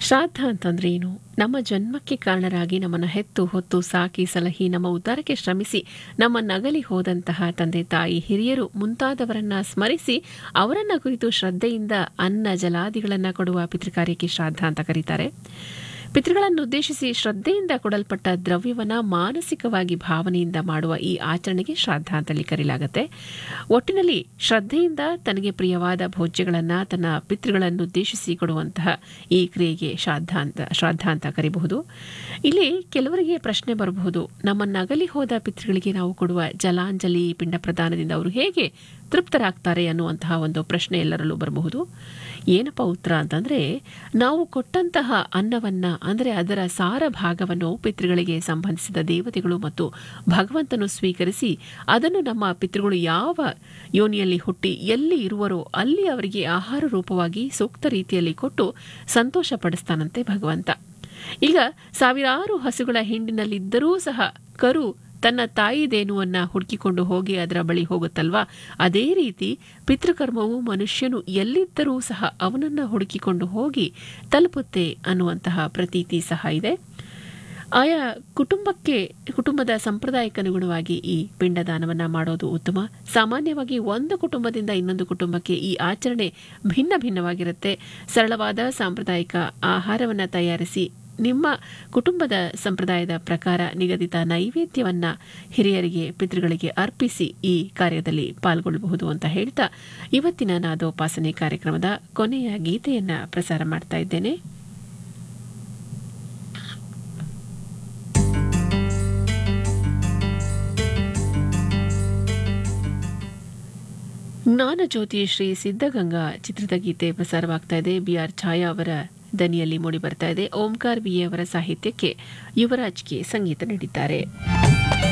ಶ್ರಾದ್ದ ಅಂತಂದ್ರೆ ಏನು ನಮ್ಮ ಜನ್ಮಕ್ಕೆ ಕಾರಣರಾಗಿ ನಮ್ಮನ್ನು ಹೆತ್ತು ಹೊತ್ತು ಸಾಕಿ ಸಲಹಿ ನಮ್ಮ ಉದ್ಧಾರಕ್ಕೆ ಶ್ರಮಿಸಿ ನಮ್ಮ ನಗಲಿ ಹೋದಂತಹ ತಂದೆ ತಾಯಿ ಹಿರಿಯರು ಮುಂತಾದವರನ್ನ ಸ್ಮರಿಸಿ ಅವರನ್ನ ಕುರಿತು ಶ್ರದ್ಧೆಯಿಂದ ಅನ್ನ ಜಲಾದಿಗಳನ್ನ ಕೊಡುವ ಪಿತೃಕಾರ್ಯಕ್ಕೆ ಶ್ರಾದ್ದ ಅಂತ ಕರೀತಾರೆ ಪಿತೃಗಳನ್ನು ಉದ್ದೇಶಿಸಿ ಶ್ರದ್ಧೆಯಿಂದ ಕೊಡಲ್ಪಟ್ಟ ದ್ರವ್ಯವನ್ನ ಮಾನಸಿಕವಾಗಿ ಭಾವನೆಯಿಂದ ಮಾಡುವ ಈ ಆಚರಣೆಗೆ ಶ್ರಾದ್ದ ಅಂತಲ್ಲಿ ಕರೆಯಲಾಗುತ್ತೆ ಒಟ್ಟಿನಲ್ಲಿ ಶ್ರದ್ಧೆಯಿಂದ ತನಗೆ ಪ್ರಿಯವಾದ ಭೋಜ್ಯಗಳನ್ನ ತನ್ನ ಪಿತೃಗಳನ್ನು ಉದ್ದೇಶಿಸಿ ಕೊಡುವಂತಹ ಈ ಕ್ರಿಯೆಗೆ ಶ್ರಾದ್ದ ಅಂತ ಶ್ರಾದ್ದ ಅಂತ ಕರಿಬಹುದು ಇಲ್ಲಿ ಕೆಲವರಿಗೆ ಪ್ರಶ್ನೆ ಬರಬಹುದು ನಮ್ಮ ನಗಲಿ ಹೋದ ಪಿತೃಗಳಿಗೆ ನಾವು ಕೊಡುವ ಜಲಾಂಜಲಿ ಪಿಂಡ ಪ್ರದಾನದಿಂದ ಅವರು ಹೇಗೆ ತೃಪ್ತರಾಗ್ತಾರೆ ಅನ್ನುವಂತಹ ಒಂದು ಪ್ರಶ್ನೆ ಎಲ್ಲರಲ್ಲೂ ಬರಬಹುದು ಏನಪ್ಪ ಉತ್ತರ ಅಂತಂದ್ರೆ ನಾವು ಕೊಟ್ಟಂತಹ ಅನ್ನವನ್ನ ಅಂದರೆ ಅದರ ಸಾರ ಭಾಗವನ್ನು ಪಿತೃಗಳಿಗೆ ಸಂಬಂಧಿಸಿದ ದೇವತೆಗಳು ಮತ್ತು ಭಗವಂತನು ಸ್ವೀಕರಿಸಿ ಅದನ್ನು ನಮ್ಮ ಪಿತೃಗಳು ಯಾವ ಯೋನಿಯಲ್ಲಿ ಹುಟ್ಟಿ ಎಲ್ಲಿ ಇರುವರೋ ಅಲ್ಲಿ ಅವರಿಗೆ ಆಹಾರ ರೂಪವಾಗಿ ಸೂಕ್ತ ರೀತಿಯಲ್ಲಿ ಕೊಟ್ಟು ಸಂತೋಷ ಪಡಿಸ್ತಾನಂತೆ ಭಗವಂತ ಈಗ ಸಾವಿರಾರು ಹಸುಗಳ ಹಿಂಡಿನಲ್ಲಿದ್ದರೂ ಸಹ ಕರು ತನ್ನ ತಾಯಿದೇನುವನ್ನ ಹುಡುಕಿಕೊಂಡು ಹೋಗಿ ಅದರ ಬಳಿ ಹೋಗುತ್ತಲ್ವಾ ಅದೇ ರೀತಿ ಪಿತೃಕರ್ಮವು ಮನುಷ್ಯನು ಎಲ್ಲಿದ್ದರೂ ಸಹ ಅವನನ್ನ ಹುಡುಕಿಕೊಂಡು ಹೋಗಿ ತಲುಪುತ್ತೆ ಅನ್ನುವಂತಹ ಪ್ರತೀತಿ ಸಹ ಇದೆ ಆಯಾ ಕುಟುಂಬಕ್ಕೆ ಕುಟುಂಬದ ಸಂಪ್ರದಾಯಕ್ಕನುಗುಣವಾಗಿ ಈ ಪಿಂಡದಾನವನ್ನ ಮಾಡೋದು ಉತ್ತಮ ಸಾಮಾನ್ಯವಾಗಿ ಒಂದು ಕುಟುಂಬದಿಂದ ಇನ್ನೊಂದು ಕುಟುಂಬಕ್ಕೆ ಈ ಆಚರಣೆ ಭಿನ್ನ ಭಿನ್ನವಾಗಿರುತ್ತೆ ಸರಳವಾದ ಸಾಂಪ್ರದಾಯಿಕ ಆಹಾರವನ್ನ ತಯಾರಿಸಿ ನಿಮ್ಮ ಕುಟುಂಬದ ಸಂಪ್ರದಾಯದ ಪ್ರಕಾರ ನಿಗದಿತ ನೈವೇದ್ಯವನ್ನ ಹಿರಿಯರಿಗೆ ಪಿತೃಗಳಿಗೆ ಅರ್ಪಿಸಿ ಈ ಕಾರ್ಯದಲ್ಲಿ ಪಾಲ್ಗೊಳ್ಳಬಹುದು ಅಂತ ಹೇಳ್ತಾ ಇವತ್ತಿನ ನಾದೋಪಾಸನೆ ಕಾರ್ಯಕ್ರಮದ ಕೊನೆಯ ಗೀತೆಯನ್ನ ಪ್ರಸಾರ ಮಾಡ್ತಾ ಇದ್ದೇನೆ ಜ್ಞಾನಜ್ಯೋತಿ ಶ್ರೀ ಸಿದ್ಧಗಂಗಾ ಚಿತ್ರದ ಗೀತೆ ಪ್ರಸಾರವಾಗ್ತಾ ಇದೆ ಬಿಆರ್ ಛಾಯಾ ಅವರ ದನಿಯಲ್ಲಿ ಮೂಡಿ ಬರ್ತಾ ಇದೆ ಓಂಕಾರ್ ಬಿ ಅವರ ಸಾಹಿತ್ಯಕ್ಕೆ ಯುವರಾಜ್ಗೆ ಸಂಗೀತ ನೀಡಿದ್ದಾರೆ